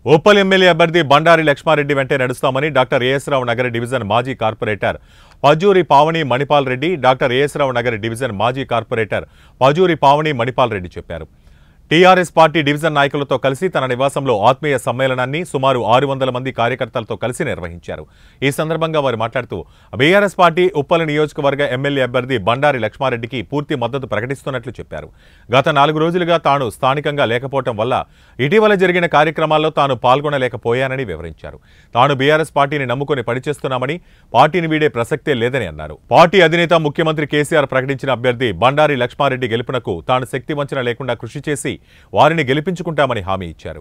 Uppal MLA అభ్యర్థి బండారి లక్ష్మారెడ్డి వెంటే నడుస్తామని doctor AS Rao Nagar division మాజీ corporator Pajuri Pavani Manipal Reddy doctor AS Rao Nagar division మాజీ కార్పొరేటర్ పజూరి పావని మణిపాల్ రెడ్డి చెప్పారు టీఆర్ఎస్ పార్టీ డివిజన్ నాయకులతో కలిసి తన నివాసంలో ఆత్మీయ సమ్మేళనాన్ని సుమారు ఆరు వందల మంది కార్యకర్తలతో కలిసి నిర్వహించారు ఈ సందర్భంగా వారు మాట్లాడుతూ బీఆర్ఎస్ పార్టీ ఉప్పల్ నియోజకవర్గ ఎమ్మెల్యే అభ్యర్థి బండారి లక్ష్మారెడ్డికి పూర్తి మద్దతు ప్రకటిస్తున్నట్లు చెప్పారు గత నాలుగు రోజులుగా తాను స్థానికంగా లేకపోవటం వల్ల ఇటీవల జరిగిన కార్యక్రమాల్లో తాను పాల్గొనలేకపోయానని వివరించారు తాను బీఆర్ఎస్ పార్టీని నమ్ముకొని పనిచేస్తున్నామని పార్టీని వీడే ప్రసక్తే లేదని అన్నారు పార్టీ అధినేత ముఖ్యమంత్రి కేసీఆర్ ప్రకటించిన అభ్యర్థి బండారి లక్ష్మారెడ్డి గెలుపునకు తాను శక్తివంచన లేకుండా కృషి చేసి వారిని గెలిపించుకుంటామని హామీ ఇచ్చారు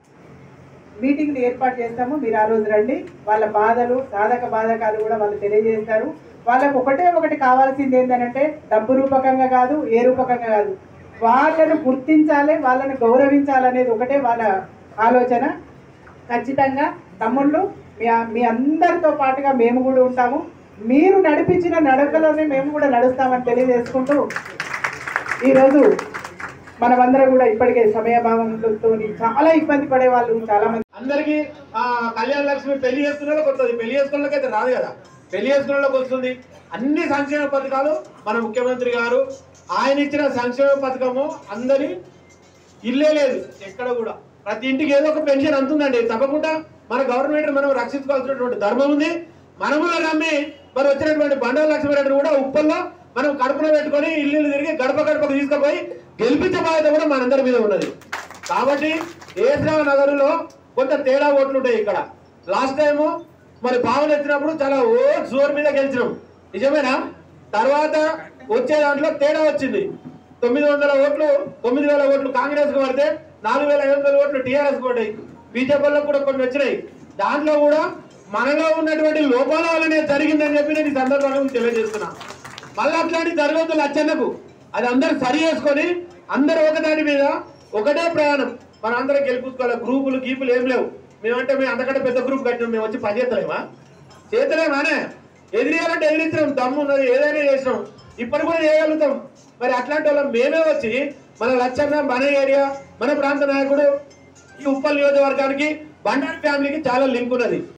మీటింగ్ని ఏర్పాటు చేస్తాము మీరు ఆ రోజు రండి వాళ్ళ బాధలు సాధక బాధకాలు కూడా వాళ్ళు తెలియజేస్తారు వాళ్ళకు ఒకటే ఒకటి కావాల్సింది ఏంటంటే డబ్బు రూపకంగా కాదు ఏ రూపకంగా కాదు వాళ్ళను గుర్తించాలి వాళ్ళని గౌరవించాలనేది ఒకటే వాళ్ళ ఆలోచన ఖచ్చితంగా తమ్ముళ్ళు మీ మీ అందరితో పాటుగా మేము కూడా ఉంటాము మీరు నడిపించిన నడకలోనే మేము కూడా నడుస్తామని తెలియజేసుకుంటూ ఈరోజు మనమందరం కూడా ఇప్పటికే సమయభావంతో చాలా ఇబ్బంది పడే వాళ్ళు చాలా మంది అందరికి ఆ కళ్యాణ లక్ష్మి పెళ్లి చేసుకున్న వాళ్ళకి వస్తుంది పెళ్లి చేసుకున్న వాళ్ళకి అయితే రాదు కదా పెళ్లి చేసుకున్న వాళ్ళకి వస్తుంది అన్ని సంక్షేమ పథకాలు మన ముఖ్యమంత్రి గారు ఆయన ఇచ్చిన సంక్షేమ పథకము అందరి ఇల్లే లేదు ఎక్కడ కూడా ప్రతి ఇంటికి ఏదో ఒక పెన్షన్ అందుతుందండి తప్పకుండా మన గవర్నమెంట్ మనం రక్షించుకోవాల్సినటువంటి ధర్మం ఉంది మనములో నమ్మి మరి వచ్చినటువంటి బండారు లక్ష్మీరెడ్డి కూడా ఉప్పల్లో మనం కడుపులో పెట్టుకొని ఇల్లు ఇల్లు తిరిగి గడప గడపకు తీసుకుపోయి గెలిపించే బాధ్యత కూడా మనందరి మీద ఉన్నది కాబట్టి ఏసరావు నగరులో కొంత తేడా ఓట్లు ఉంటాయి ఇక్కడ లాస్ట్ టైం మరి పావులు ఎత్తినప్పుడు చాలా ఓ జోరు మీద గెలిచినాం నిజమేనా తర్వాత వచ్చే దాంట్లో తేడా వచ్చింది తొమ్మిది వందల ఓట్లు తొమ్మిది వేల ఓట్లు కాంగ్రెస్ కు పడితే నాలుగు వేల ఐదు వందల ఓట్లు టీఆర్ఎస్ కు పడ్డాయి బీజేపీలో కూడా కొన్ని వచ్చినాయి దాంట్లో కూడా మనలో ఉన్నటువంటి లోపాల వల్లనే జరిగిందని చెప్పి నేను ఈ సందర్భంగా మీకు తెలియజేస్తున్నా మళ్ళీ అట్లాంటి జరగద్దు లచ్చన్నకు అది అందరు సరి చేసుకొని అందరు ఒకదాని మీద ఒకటే ప్రయాణం మన అందరం గెలుపుకోవాలి గ్రూపులు గీపులు ఏం లేవు మేమంటే మేము అంతకంటే పెద్ద గ్రూప్ కట్టినాం మేము వచ్చి పని చేస్తలేమా చేతలేమానే ఎదిరియాలంటే ఎదిరించినాం దమ్ము ఉన్నది ఏదైనా చేసినాం ఇప్పుడు కూడా చేయగలుగుతాం మరి అట్లాంటి వాళ్ళం మేమే వచ్చి మన లచ్చన్న మన ఏరియా మన ప్రాంత నాయకుడు ఈ ఉప్పల్ నియోజకవర్గానికి బండారు ఫ్యామిలీకి చాలా లింక్ ఉన్నది